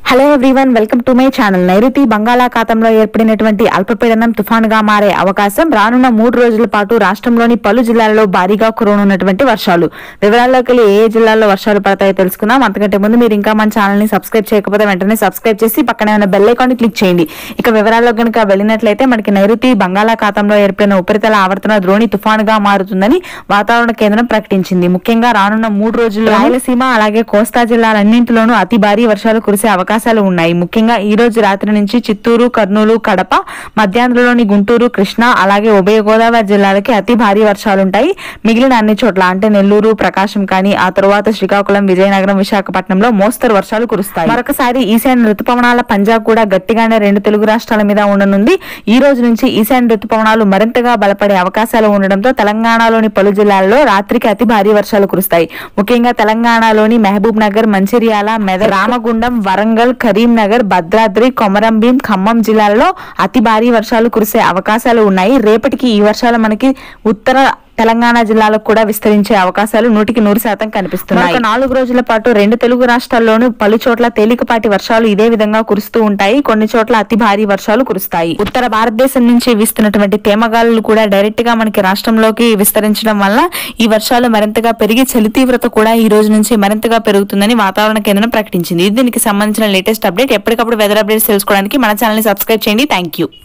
hello everyone welcome to my channel నైరుతి బంగాళాఖాతంలో ఏర్పడినటువంటి అల్పపీడనం తుఫానుగా మారే అవకాశం రానున్న మూడు రోజుల పాటు రాష్ట్రంలోని పలు జిల్లాల్లో భారీగా కురవనున్నటువంటి వర్షాలు వివరాల్లోకి వెళ్ళి ఏ ఏ జిల్లాల్లో వర్షాలు పడతాయో తెలుసుకుందాం అంతకంటే ముందు మీరు ఇంకా మన ఛానల్ ని సబ్స్క్రైబ్ చేయకపోతే వెంటనే సబ్స్క్రైబ్ చేసి పక్కనే ఉన్న బెల్ ఐకాన్ ని క్లిక్ చేయండి ఇక వివరాల్లో కనుక వెళ్ళినట్లయితే మనకి నైరుతి బంగాళాఖాతంలో ఏర్పడిన ఉపరితల ఆవర్తన ద్రోణి తుఫానుగా మారుతుందని వాతావరణ కేంద్రం ప్రకటించింది ముఖ్యంగా రానున్న మూడు రోజుల్లో రాయలసీమ అలాగే కోస్తా జిల్లాలన్నింటిలోనూ అతి భారీ వర్షాలు కురిసే అవకాశాలు ఉన్నాయి ముఖ్యంగా ఈ రోజు రాత్రి నుంచి చిత్తూరు కర్నూలు కడప మధ్యాంధ్రలోని గుంటూరు కృష్ణా అలాగే ఉభయ గోదావరి జిల్లాలకి అతి భారీ వర్షాలుంటాయి మిగిలిన అన్ని చోట్ల అంటే నెల్లూరు ప్రకాశం కానీ ఆ తరువాత శ్రీకాకుళం విజయనగరం విశాఖపట్నంలో మోస్తరు వర్షాలు కురుస్తాయి మరొకసారి ఈశాన్య ఋతుపవనాల పంజాబ్ కూడా గట్టిగానే రెండు తెలుగు రాష్ట్రాల మీద ఉండనుంది ఈ రోజు నుంచి ఈశాన్య ఋతుపవనాలు మరింతగా బలపడే అవకాశాలు ఉండడంతో తెలంగాణలోని పలు జిల్లాల్లో రాత్రికి అతి భారీ వర్షాలు కురుస్తాయి ముఖ్యంగా తెలంగాణలోని మహబూబ్ నగర్ మంచిర్యాల మెదక్ రామగుండం వరంగల్ కరీంనగర్ భద్రాద్రి కొమరంభీం ఖమ్మం జిల్లాల్లో అతి భారీ వర్షాలు కురిసే అవకాశాలు ఉన్నాయి రేపటికి ఈ వర్షాలు మనకి ఉత్తర తెలంగాణ జిల్లాలకు కూడా విస్తరించే అవకాశాలు నూటికి నూరు శాతం కనిపిస్తున్నాయి మరొక నాలుగు రోజుల పాటు రెండు తెలుగు రాష్ట్రాల్లోనూ పలు చోట్ల తేలికపాటి వర్షాలు ఇదే విధంగా కురుస్తూ ఉంటాయి కొన్ని చోట్ల అతి భారీ వర్షాలు కురుస్తాయి ఉత్తర భారతదేశం నుంచి వీస్తున్నటువంటి తేమగాలులు కూడా డైరెక్ట్ గా మనకి రాష్ట్రంలోకి విస్తరించడం వల్ల ఈ వర్షాలు మరింతగా పెరిగి చలి తీవ్రత కూడా ఈ రోజు నుంచి మరింతగా పెరుగుతుందని వాతావరణ కేంద్రం ప్రకటించింది ఇది దీనికి సంబంధించిన లేటెస్ట్ అప్డేట్ ఎప్పటికప్పుడు వెదర్ అప్డేట్స్ తెలుసుకోవడానికి మన ఛానల్ ని సబ్స్క్రైబ్ చేయండి థ్యాంక్ యూ